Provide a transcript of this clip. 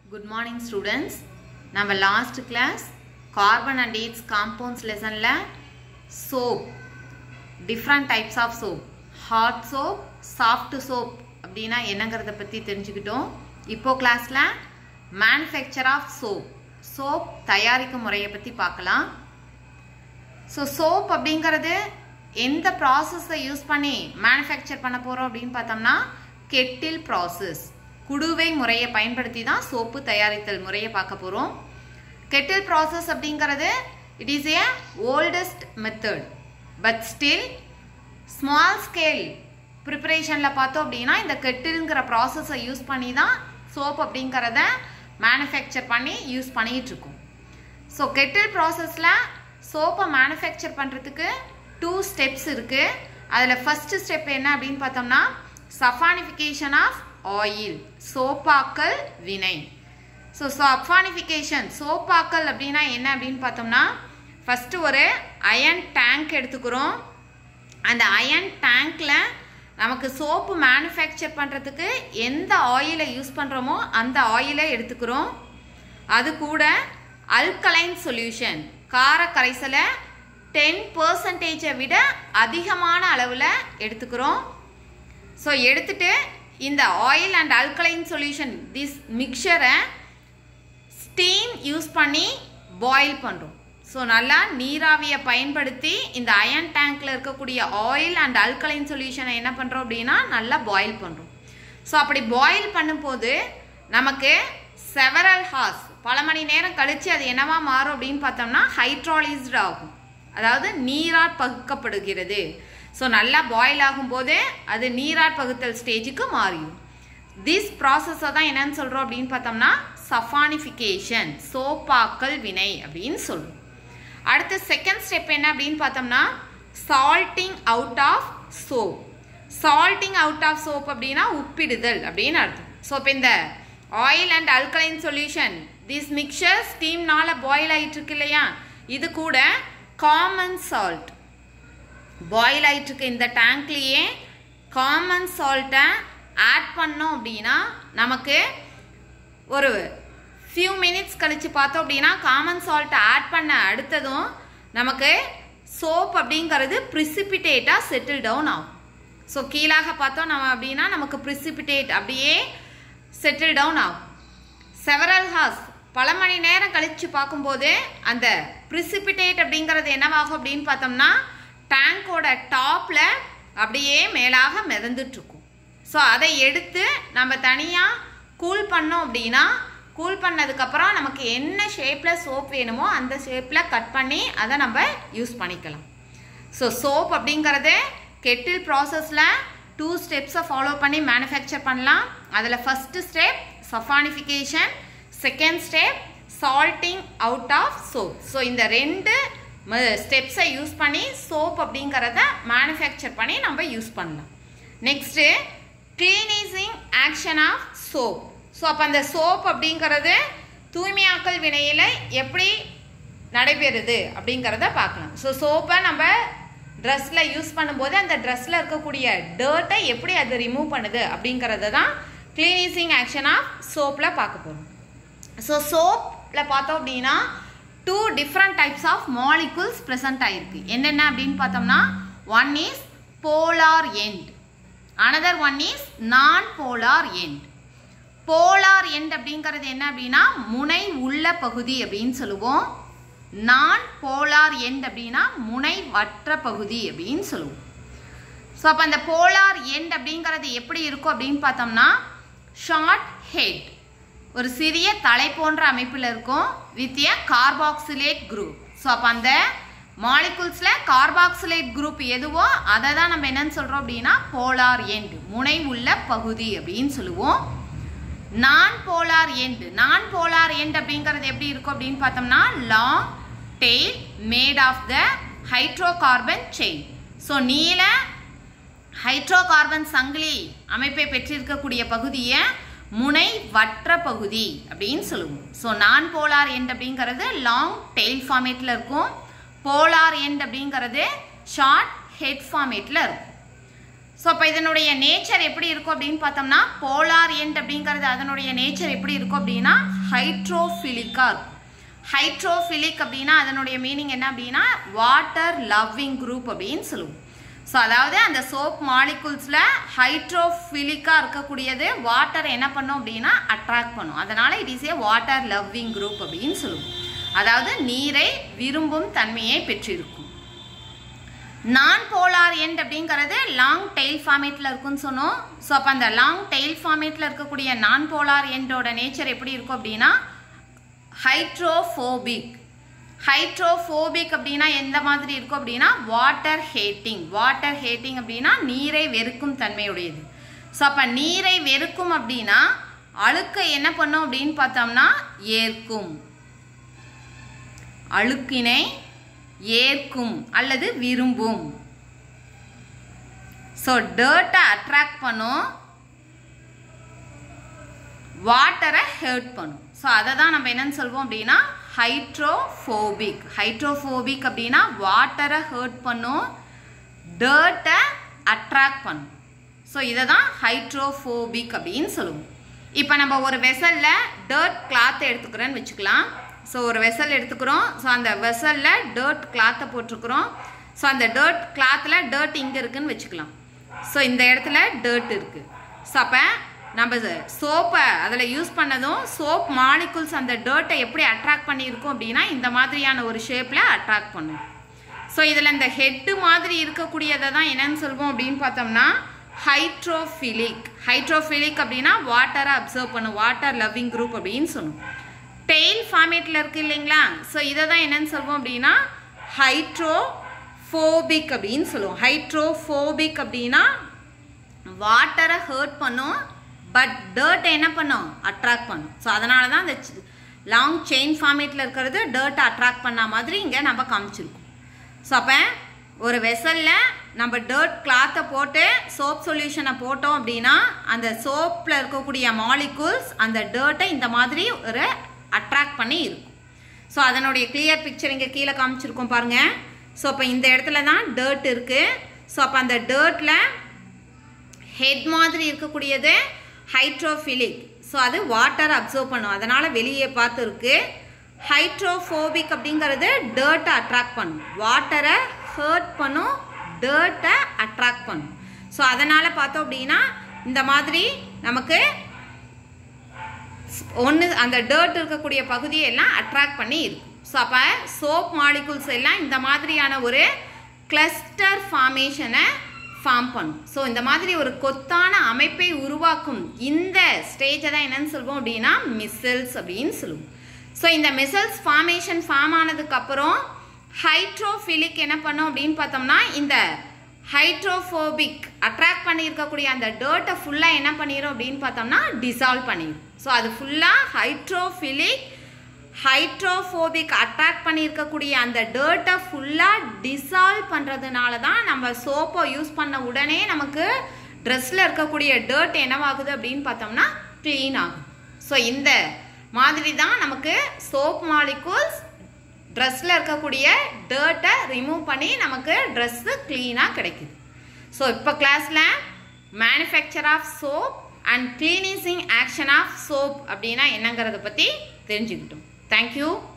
good morning students நம்ம last class carbon and its compounds லெசனில் soap different types of soap hard soap soft soap அப்படின்னா என்னங்கிறத பற்றி தெரிஞ்சுக்கிட்டோம் இப்போ கிளாஸில் மேனுஃபேக்சர் ஆஃப் சோப் சோப் தயாரிக்கும் முறையை பற்றி பார்க்கலாம் ஸோ சோப் அப்படிங்கிறது எந்த ப்ராசஸை யூஸ் பண்ணி மேனுஃபேக்சர் பண்ண போகிறோம் அப்படின்னு பார்த்தோம்னா கெட்டில் ப்ராசஸ் குடுவை முறையை பயன்படுத்தி தான் சோப்பு தயாரித்தல் முறையை பார்க்க போகிறோம் கெட்டில் ப்ராசஸ் அப்படிங்கிறது it is a oldest method but still small scale ப்ரிப்பரேஷனில் பார்த்தோம் அப்படின்னா இந்த கெட்டில்ங்கிற ப்ராசஸை யூஸ் பண்ணி தான் சோப் அப்படிங்கிறத மேனுஃபேக்சர் பண்ணி யூஸ் பண்ணிகிட்டு இருக்கோம் ஸோ கெட்டில் ப்ராசஸில் சோப்பை மேனுஃபேக்சர் பண்ணுறதுக்கு டூ ஸ்டெப்ஸ் இருக்குது அதில் ஃபஸ்ட்டு ஸ்டெப் என்ன அப்படின்னு பார்த்தோம்னா சஃபானிஃபிகேஷன் ஆஃப் ஆயில் சோப்பாக்கல் வினை ஸோ சஃபானிஃபிகேஷன் சோப்பாக்கல் அப்படின்னா என்ன அப்படின்னு பார்த்தோம்னா ஃபஸ்ட்டு ஒரு அயன் டேங்க் எடுத்துக்கிறோம் அந்த அயன் டேங்க்கில் நமக்கு சோப்பு மேனுஃபேக்சர் பண்ணுறதுக்கு எந்த ஆயிலை யூஸ் பண்ணுறோமோ அந்த ஆயிலை எடுத்துக்கிறோம் அது கூட அல்கலைன் சொல்யூஷன் கார கரைசலை டென் பர்சன்டேஜை விட அதிகமான அளவில் எடுத்துக்கிறோம் ஸோ எடுத்துட்டு இந்த oil and alkaline solution this மிக்சரை ஸ்டீம் யூஸ் பண்ணி பாயில் பண்ணுறோம் ஸோ நல்லா நீராவியை பயன்படுத்தி இந்த அயன் டேங்க்கில் இருக்கக்கூடிய ஆயில் அண்ட் அல்கலைன் சொல்யூஷனை என்ன பண்ணுறோம் அப்படின்னா நல்லா பாயில் பண்ணுறோம் ஸோ அப்படி பாயில் பண்ணும்போது நமக்கு செவரல் ஹார்ஸ் பல மணி நேரம் கழித்து அது என்னவா மாறும் அப்படின்னு பார்த்தோம்னா ஹைட்ராலிஸ்டு ஆகும் அதாவது நீரால் பகுக்கப்படுகிறது ஸோ நல்லா பாயில் ஆகும்போது அது நீரால் பகுத்தல் ஸ்டேஜுக்கு மாறிடும் திஸ் ப்ராசஸை தான் என்னன்னு சொல்கிறோம் அப்படின்னு பார்த்தோம்னா சஃபானிஃபிகேஷன் சோப்பாக்கல் வினை அப்படின்னு சொல்கிறோம் அடுத்த செகண்ட் ஸ்டெப் என்ன அப்படின்னு பார்த்தோம்னா salting out of soap salting out of soap அப்படின்னா உப்பிடுதல் அப்படின்னு அர்த்தம் ஸோ இப்போ இந்த oil and alkaline solution this mixture ஸ்டீம்னால பாயில் ஆகிட்டு இருக்கு இல்லையா இது கூட காமன் சால்ட் பாயில் ஆகிட்டுருக்கு இந்த டேங்க்லேயே காமன் சால்ட்டை ஆட் பண்ணோம் அப்படின்னா நமக்கு ஒரு ஃபியூ மினிட்ஸ் கழித்து பார்த்தோம் அப்படின்னா காமன் சால்ட்டை ஆட் பண்ண அடுத்ததும் நமக்கு சோப் அப்படிங்கிறது ப்ரிசிபிடேட்டாக செட்டில் டவுன் ஆகும் ஸோ கீழாக பார்த்தோம் நம்ம அப்படின்னா நமக்கு ப்ரிசிபிடேட் அப்படியே செட்டில் டவுன் ஆகும் செவரல் ஹார்ஸ் பல மணி நேரம் கழித்து பார்க்கும்போது அந்த ப்ரிசிபிடேட் அப்படிங்கிறது என்னவாகும் அப்படின்னு பார்த்தோம்னா டேங்கோட டாப்பில் அப்படியே மேலாக மிதந்துட்டுருக்கும் ஸோ அதை எடுத்து நம்ம தனியாக கூல் பண்ணோம் அப்படின்னா கூல் பண்ணதுக்கப்புறம் நமக்கு என்ன ஷேப்பில் சோப் வேணுமோ அந்த ஷேப்பில் கட் பண்ணி அதை நம்ம யூஸ் பண்ணிக்கலாம் ஸோ சோப் அப்படிங்கிறது கெட்டில் ப்ராசஸில் டூ ஸ்டெப்ஸை ஃபாலோ பண்ணி மேனுஃபேக்சர் பண்ணலாம் அதில் first step saponification second step salting out of soap so இந்த ரெண்டு ஸ்டெப்ஸை யூஸ் பண்ணி சோப் அப்படிங்கிறத மேனுஃபேக்சர் பண்ணி நம்ம யூஸ் பண்ணலாம் next cleansing action of soap so அப்போ அந்த சோப் அப்படிங்கிறது தூய்மையாக்கல் வினையில் எப்படி நடைபெறுது அப்படிங்கிறத பார்க்கலாம் ஸோ சோப்பை நம்ம ட்ரெஸ்ஸில் யூஸ் பண்ணும்போது அந்த ட்ரெஸ்ஸில் இருக்கக்கூடிய டர்ட்டை எப்படி அது ரிமூவ் பண்ணுது அப்படிங்கிறத தான் கிளீனிசிங் ஆக்ஷன் ஆஃப் சோப்பில் பார்க்க போகிறோம் ஸோ சோப்பில் பார்த்தோம் அப்படின்னா two different types of molecules present ஆகிருக்கு என்னென்ன அப்படின்னு பார்த்தோம்னா one is polar end another one is non polar end polar end அப்படிங்கிறது என்ன அப்படின்னா முனை உள்ள பகுதி அப்படின்னு சொல்லுவோம் நான் போலார் எண்ட் அப்படின்னா முனை வற்ற பகுதி அப்படின்னு சொல்லுவோம் ஸோ அப்போ அந்த போலார் எண்ட் அப்படிங்கிறது எப்படி இருக்கும் அப்படின்னு பார்த்தோம்னா ஷார்ட் ஹெட் ஒரு சிறிய தலை போன்ற அமைப்பில் இருக்கும் with a carboxylate group so அப்போ அந்த மாலிகுல்ஸில் கார்பாக்சிலேட் குரூப் எதுவோ அதை தான் நம்ம என்னன்னு சொல்கிறோம் அப்படின்னா போலார் எண்ட் முனை உள்ள பகுதி அப்படின்னு சொல்லுவோம் non polar end non polar end அப்படிங்கிறது எப்படி இருக்கும் அப்படின்னு பார்த்தோம்னா long tail made of the hydrocarbon chain so நீல ஹைட்ரோகார்பன் சங்கிலி அமைப்பை பெற்றிருக்கக்கூடிய பகுதியை முனை வற்ற பகுதி அப்படின்னு சொல்லுவோம் ஸோ நான் போலார் எண்ட் அப்படிங்கிறது லாங் டெய்ல் ஃபார்மேட்டில் இருக்கும் போலார் எண்ட் அப்படிங்கிறது ஷார்ட் ஹெட் ஃபார்மேட்டில் இருக்கும் ஸோ அப்போ இதனுடைய நேச்சர் எப்படி இருக்கும் அப்படின்னு பார்த்தோம்னா போலார் எண்ட் அப்படிங்கிறது அதனுடைய நேச்சர் எப்படி இருக்கும் அப்படின்னா ஹைட்ரோஃபிலிக்கா இருக்கும் ஹைட்ரோஃபிலிக் அப்படின்னா அதனுடைய மீனிங் என்ன அப்படின்னா வாட்டர் லவ்விங் குரூப் அப்படின்னு சொல்லுவோம் ஸோ அதாவது அந்த சோப் மாலிகுல்ஸில் ஹைட்ரோஃபிலிக்காக இருக்கக்கூடியது வாட்டர் என்ன பண்ணும் அப்படின்னா அட்ராக்ட் பண்ணும் அதனால் it is a water loving group அப்படின்னு சொல்லுவோம் அதாவது நீரை விரும்பும் தன்மையை பெற்றிருக்கும் நான் போலார் எண்ட் அப்படிங்கிறது லாங் டெய்ல் ஃபார்மேட்டில் இருக்குன்னு சொன்னோம் ஸோ அப்போ அந்த லாங் டெய்ல் ஃபார்மேட்டில் இருக்கக்கூடிய நான் போலார் எண்டோட நேச்சர் எப்படி இருக்கும் அப்படின்னா ஹைட்ரோஃபோபிக் ஹைட்ரோஃபோபிக் அப்படின்னா எந்த மாதிரி இருக்கும் அப்படின்னா வாட்டர் ஹேட்டிங் வாட்டர் ஹேட்டிங் அப்படின்னா நீரை வெறுக்கும் தன்மையுடையது ஸோ அப்போ நீரை வெறுக்கும் அப்படின்னா அழுக்கை என்ன பண்ணும் அப்படின்னு பார்த்தோம்னா ஏற்கும் அழுக்கினை ஏற்கும் அல்லது விரும்பும் ஸோ டர்ட்டை அட்ராக்ட் பண்ணும் வாட்டரை ஹர்ட் பண்ணும் ஸோ அதை தான் நம்ம என்னன்னு சொல்வோம் அப்படின்னா ஹைட்ரோஃபோபிக் ஹைட்ரோஃபோபிக் அப்படின்னா வாட்டரை ஹர்ட் பண்ணும் டர்ட்டை அட்ராக்ட் பண்ணும் ஸோ இதை தான் ஹைட்ரோஃபோபிக் அப்படின்னு சொல்லுவோம் இப்போ நம்ம ஒரு வெசலில் டர்ட் கிளாத்தை எடுத்துக்கிறோன்னு வச்சுக்கலாம் ஸோ ஒரு வெசல் எடுத்துக்கிறோம் ஸோ அந்த வெசலில் டர்ட் கிளாத்தை போட்டிருக்கிறோம் ஸோ அந்த டர்ட் கிளாத்தில் டர்ட் இங்கே இருக்குன்னு வச்சுக்கலாம் ஸோ இந்த இடத்துல டர்ட் இருக்குது ஸோ அப்போ நம்ம சோப்பை அதில் யூஸ் பண்ணதும் சோப் மாலிகுல்ஸ் அந்த டர்ட்டை எப்படி அட்ராக்ட் பண்ணியிருக்கோம் அப்படின்னா இந்த மாதிரியான ஒரு ஷேப்பில் அட்ராக்ட் பண்ணும் ஸோ இதில் இந்த ஹெட்டு மாதிரி இருக்கக்கூடியதை தான் என்னன்னு சொல்வோம் அப்படின்னு பார்த்தோம்னா ஹைட்ரோஃபிலிக் ஹைட்ரோஃபிலிக் அப்படின்னா வாட்டரை அப்சர்வ் பண்ணும் வாட்டர் லவ்விங் குரூப் அப்படின்னு சொல்லுவோம் டெய்ல் ஃபார்மேட்டில் இருக்குது இல்லைங்களா ஸோ இதை தான் என்னன்னு சொல்வோம் அப்படின்னா ஹைட்ரோஃபோபிக் அப்படின்னு சொல்லுவோம் ஹைட்ரோஃபோபிக் அப்படின்னா வாட்டரை ஹர்ட் பண்ணும் பட் டர்ட் என்ன பண்ணும் அட்ராக்ட் பண்ணும் ஸோ அதனால தான் அந்த லாங் செயின் ஃபார்மேட்டில் இருக்கிறது டர்ட்டை அட்ராக்ட் பண்ண மாதிரி இங்கே நம்ம காமிச்சிருக்கோம் ஸோ அப்போ ஒரு வெசலில் நம்ம டர்ட் கிளாத்தை போட்டு சோப் சொல்யூஷனை போட்டோம் அப்படின்னா அந்த சோப்பில் இருக்கக்கூடிய மாலிகூல்ஸ் அந்த டர்ட்டை இந்த மாதிரி ஒரு அட்ராக்ட் பண்ணி இருக்கும் ஸோ அதனுடைய கிளியர் பிக்சர் இங்கே கீழே காமிச்சிருக்கோம் பாருங்கள் ஸோ அப்போ இந்த இடத்துல தான் டர்ட் இருக்குது ஸோ அப்போ அந்த டர்ட்டில் ஹெட் மாதிரி இருக்கக்கூடியது ஹைட்ரோஃபிலிக் ஸோ அது வாட்டர் அப்சர்வ் பண்ணும் அதனால் வெளியே பார்த்து இருக்கு ஹைட்ரோஃபோபிக் அப்படிங்கிறது டர்ட்டை அட்ராக்ட் பண்ணும் வாட்டரை ஹர்ட் பண்ணும் டர்ட்டை அட்ராக்ட் பண்ணும் ஸோ அதனால் பார்த்தோம் அப்படின்னா இந்த மாதிரி நமக்கு ஒன்று அந்த டர்ட் இருக்கக்கூடிய பகுதியை எல்லாம் அட்ராக்ட் பண்ணி இருக்கும் ஸோ அப்போ சோப் மாலிகுல்ஸ் எல்லாம் இந்த மாதிரியான ஒரு கிளஸ்டர் ஃபார்மேஷனை ஃபார்ம் பண்ணும் ஸோ இந்த மாதிரி ஒரு கொத்தான அமைப்பை உருவாக்கும் இந்த ஸ்டேஜை தான் என்னன்னு சொல்லுவோம் அப்படின்னா மிசல்ஸ் அப்படின்னு சொல்லுவோம் ஸோ இந்த மிசல்ஸ் ஃபார்மேஷன் ஃபார்ம் ஆனதுக்கப்புறம் ஹைட்ரோஃபிலிக் என்ன பண்ணும் அப்படின்னு பார்த்தோம்னா இந்த ஹைட்ரோஃபோபிக் அட்ராக்ட் பண்ணியிருக்கக்கூடிய அந்த டர்ட்டை ஃபுல்லாக என்ன பண்ணிடும் அப்படின்னு பார்த்தோம்னா டிசால்வ் பண்ணிடும் ஸோ அது ஃபுல்லாக ஹைட்ரோஃபிலிக் ஹைட்ரோஃபோபிக் அட்ராக்ட் பண்ணியிருக்கக்கூடிய அந்த டர்ட்டை ஃபுல்லாக டிசால்வ் பண்ணுறதுனால தான் நம்ம சோப்பை யூஸ் பண்ண உடனே நமக்கு ட்ரெஸ்ஸில் இருக்கக்கூடிய டர்ட் என்னவாகுது அப்படின்னு பார்த்தோம்னா க்ளீன் ஆகும் ஸோ இந்த மாதிரி தான் நமக்கு சோப் மாலிகூல்ஸ் ட்ரெஸ்ஸில் இருக்கக்கூடிய டர்ட்டை ரிமூவ் பண்ணி நமக்கு ட்ரெஸ்ஸு க்ளீனாக கிடைக்குது ஸோ இப்போ கிளாஸில் manufacture of soap and cleansing action of soap அப்படின்னா என்னங்கிறத பற்றி தெரிஞ்சுக்கிட்டோம் தேங்க்யூ